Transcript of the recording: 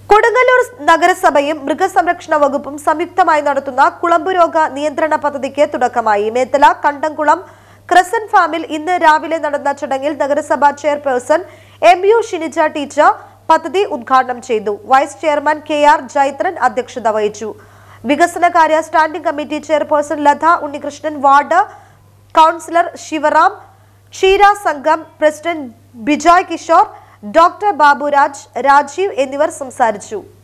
കൊടുങ്ങല്ലൂർ നഗരസഭയും മൃഗസംരക്ഷണ വകുപ്പും സംയുക്തമായി നടത്തുന്ന കുളമ്പ് രോഗ നിയന്ത്രണ പദ്ധതിക്ക് തുടക്കമായി മേത്തല കണ്ടംകുളം ക്രസൻ ഫാമിൽ ഇന്ന് രാവിലെ നടന്ന ചടങ്ങിൽ നഗരസഭാ chairperson M U Shinija teacher പദ്ധതി ഉദ്ഘാടനം ചെയ്തു vice chairman K R Jaithran അധ്യക്ഷത വഹിച്ചു വികസനകാര്യ standing committee chairperson Latha Unnikrishnan ward councillor Sivaram ക്ഷീര സംഘം പ്രസിഡന്റ് ബിജോയ് കിഷോർ ഡോക്ടർ ബാബുരാജ് രാജീവ് എന്നിവർ സംസാരിച്ചു